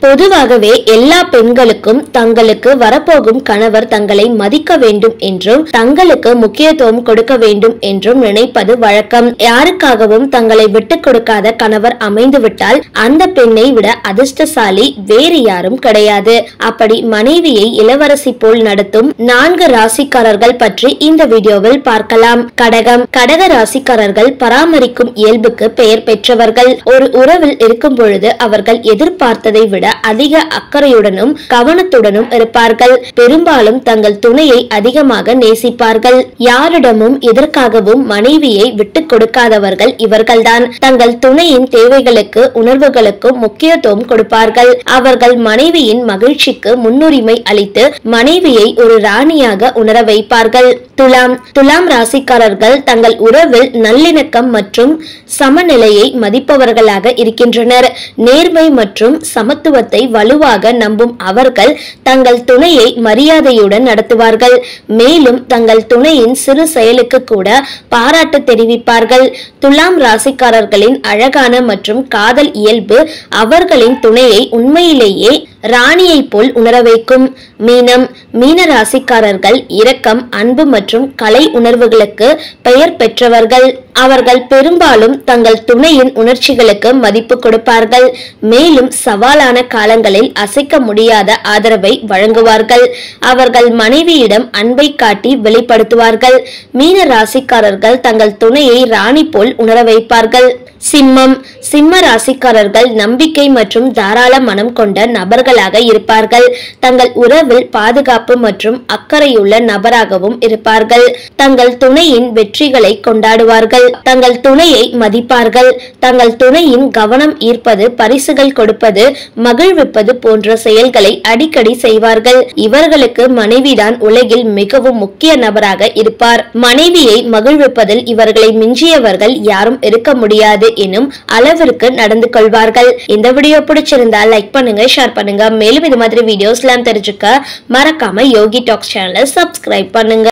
பொதுவாகவே எல்லா பெண்களுக்கும் தங்களுக்கு வரப்போகும் கணவர் தங்களை மதிக்க வேண்டும் என்றும் தங்களுக்கு முக்கியத்துவம் கொடுக்க வேண்டும் என்றும் நினைப்பது வழக்கம் யாருக்காகவும் தங்களை விட்டுக் கொடுக்காத கணவர் அமைந்துவிட்டால் அந்த பெண்ணை விட அதிர்ஷ்டசாலி வேறு யாரும் கிடையாது அப்படி மனைவியை இளவரசி போல் நடத்தும் நான்கு ராசிக்காரர்கள் பற்றி இந்த வீடியோவில் பார்க்கலாம் கடகம் கடக ராசிக்காரர்கள் பராமரிக்கும் இயல்புக்கு பெயர் பெற்றவர்கள் ஒரு உறவில் இருக்கும் பொழுது அவர்கள் எதிர்பார்த்ததை விட அதிக அக்கறையுடனும் கவனத்துடனும் இருப்பார்கள் பெரும்பாலும் தங்கள் துணையை அதிகமாக நேசிப்பார்கள் யாரிடமும் எதற்காகவும் மனைவியை விட்டுக் கொடுக்காதவர்கள் இவர்கள்தான் தங்கள் துணையின் தேவைகளுக்கு உணர்வுகளுக்கும் முக்கியத்துவம் கொடுப்பார்கள் அவர்கள் மனைவியின் மகிழ்ச்சிக்கு முன்னுரிமை அளித்து மனைவியை ஒரு ராணியாக உணர வைப்பார்கள் துலாம் துலாம் ராசிக்காரர்கள் தங்கள் உறவில் நல்லிணக்கம் மற்றும் சமநிலையை மதிப்பவர்களாக இருக்கின்றனர் நேர்மை மற்றும் சமத்துவத்தை வலுவாக நம்பும் அவர்கள் தங்கள் துணையை மரியாதையுடன் நடத்துவார்கள் மேலும் தங்கள் துணையின் சிறு செயலுக்கு கூட பாராட்டு தெரிவிப்பார்கள் துலாம் ராசிக்காரர்களின் அழகான மற்றும் காதல் இயல்பு அவர்களின் துணையை உண்மையிலேயே ராணியைப் போல் உணர வைக்கும் மீனம் மீன ராசிக்காரர்கள் இரக்கம் அன்பு மற்றும் கலை உணர்வுகளுக்கு பெயர் பெற்றவர்கள் அவர்கள் பெரும்பாலும் தங்கள் துணையின் உணர்ச்சிகளுக்கு மதிப்பு கொடுப்பார்கள் மேலும் சவாலான காலங்களில் அசைக்க முடியாத ஆதரவை வழங்குவார்கள் அவர்கள் மனைவியிடம் அன்பை காட்டி வெளிப்படுத்துவார்கள் மீன ராசிக்காரர்கள் தங்கள் துணையை ராணி போல் உணர வைப்பார்கள் சிம்மம் சிம்ம ராசிக்காரர்கள் நம்பிக்கை மற்றும் தாராள மனம் கொண்ட நபர்களாக இருப்பார்கள் தங்கள் உறவில் பாதுகாப்பு மற்றும் அக்கறையுள்ள நபராகவும் இருப்பார்கள் தங்கள் துணையின் வெற்றிகளை கொண்டாடுவார்கள் தங்கள் துணையை மதிப்பார்கள் தங்கள் துணையின் கவனம் ஈர்ப்பது பரிசுகள் கொடுப்பது மகிழ்விப்பது போன்ற செயல்களை அடிக்கடி செய்வார்கள் இவர்களுக்கு மனைவிதான் உலகில் மிகவும் முக்கிய நபராக இருப்பார் மனைவியை மகிழ்விப்பதில் இவர்களை மிஞ்சியவர்கள் யாரும் இருக்க முடியாது எனும் அளவிற்கு நடந்து கொள்வார்கள் இந்த வீடியோ பிடிச்சிருந்தா லைக் பண்ணுங்க ஷேர் பண்ணுங்க மேலும் இது மாதிரி வீடியோஸ்லாம் தெரிஞ்சுக்க மறக்காம யோகி டாக்ஸ் சேனலை சப்ஸ்கிரைப் பண்ணுங்க